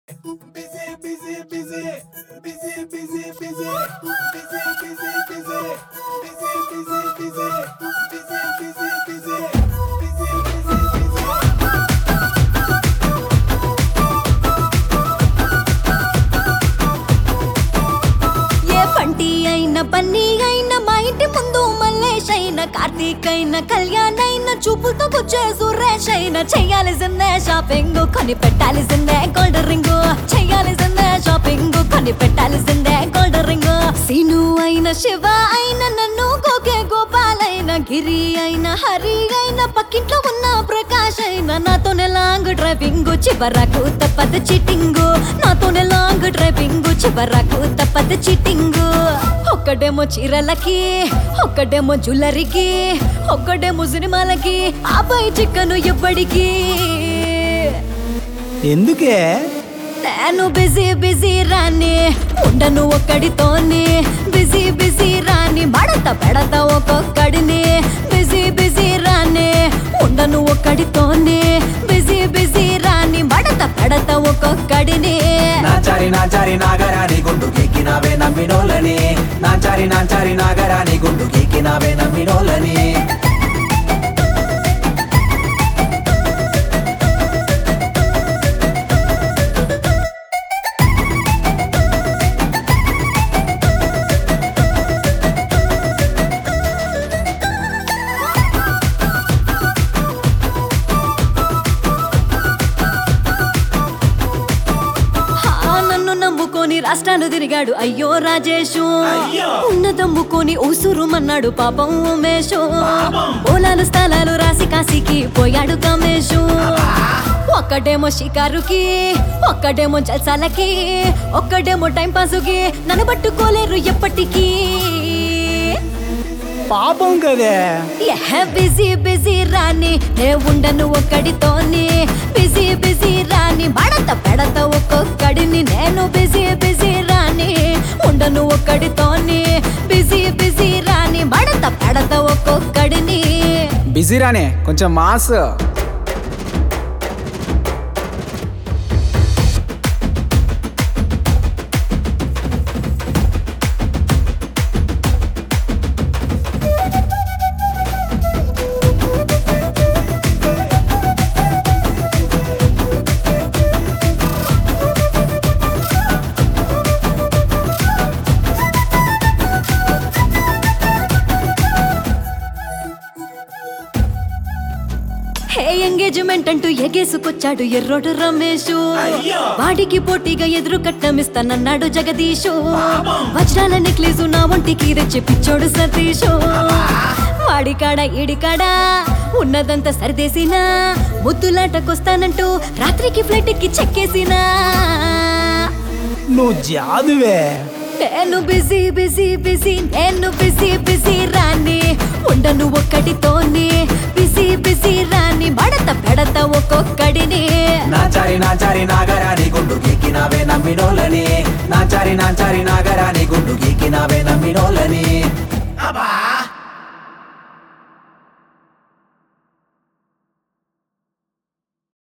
Busy, busy, busy, busy, busy, busy, busy, busy, busy, busy, busy, busy, busy, busy, busy, busy, busy. ఏ పంటి అయినా పన్ని అయినా మా ఇంటి ముందు మల్లేష్ అయినా కార్తీక్ అయినా కళ్యాణ్ అయినా చూపులతో కూర్చే సురేష్ అయినా చెయ్యాల్సిందే షాపింగ్ కొని పెట్టాల్సిందే గోల్డ్ రింగ్ చెయ్యాల్సిందే షాపింగ్ కొని పెట్టాల్సిందే గోల్డ్ రింగ్ సీను అయినా శివ అయినా నన్ను కోకే గోపాల్ అయినా గిరి అయినా హరి అయినా పక్కింట్లో ఉన్న ప్రకాష్ అయినా నాతోనే లాంగ్ డ్రైవింగ్ చివరకు తప్పదు చీటింగ్ నాతోనే లాంగ్ డ్రైవింగ్ చివరకు తప్పదు చీటింగ్ ఒక్కడేమో చీరలకి ఒక్కడేమో జ్యువెలరీకి ఒక్కడేమో సినిమాలకి ఆపై చిక్కను ఎవ్వడికి ఎందుకే నేను బిజీ బిజీ రాని ఉండను ఒక్కడితోని బిజీ బిజీ రాని మడత పెడత ఒక్కొక్కడిని బిజీ బిజీ రాని ఉండను ఒక్కడితోని బిజీ బిజీ రాని మడత పెడత ఒక్కొక్కడిని నాచారి నాచారి నాగరాని గుండు గీకినావే నమ్మినోలని నాచారి నాచారి నాగరాని గుండు గీకినావే నమ్మినోలని ఆ, నన్ను నమ్ముకొని రాష్ట్రాలు తిరిగాడు అయ్యో రాజేషు ఉన్న దమ్ముకొని ఊసురుమన్నాడు పాపం ఉమేషు పొలాలు స్థలాలు రాసి కాశీకి పోయాడు కమేషు ఒక్కడేమో షికారుకి ఒక్కడేమో జల్సాలకి ఒక్కడేమో టైం పాసుకి నన్ను పట్టుకోలేరు ఎప్పటికీ పాపం కదే బిజీ బిజీ రాని నే ఉండను ఒక్కడితోని బిజీ బిజీ రాని మడత పెడత ఒక్కొక్కడిని నేను బిజీ బిజీ రాని ఉండను ఒక్కడితోని బిజీ బిజీ రాని మడత పెడత ఒక్కొక్కడిని బిజీరానే కొంచెం మాస్ హే ఎంగేజ్మెంట్ అంటూ ఎగేసుకొచ్చాడు ఎర్రోడు రమేషు వాడికి పోటీగా ఎదురు కట్టమిస్తానన్నాడు జగదీషు వజ్రాల నెక్లెస్ నా ఒంటికి తెచ్చి పిచ్చోడు సతీషు వాడి కాడ ఈడి కాడ ఉన్నదంతా సరిదేసినా ముద్దులాటకొస్తానంటూ రాత్రికి ఫ్లైట్ ఎక్కి చెక్కేసినా నువ్వు జాదువే నేను బిజీ బిజీ బిజీ నేను బిజీ బిజీ రాని ఉండను ఒక్కడితోని బిజీ బిజీ రాని మడత పెడత ఒక్కొక్కడిని నాచారి నాచారి నాగరాని గుండు గీకినావే నమ్మినోలని నాచారి నాచారి నాగరాని గుండు గీకినావే నమ్మినోలని అబ్బా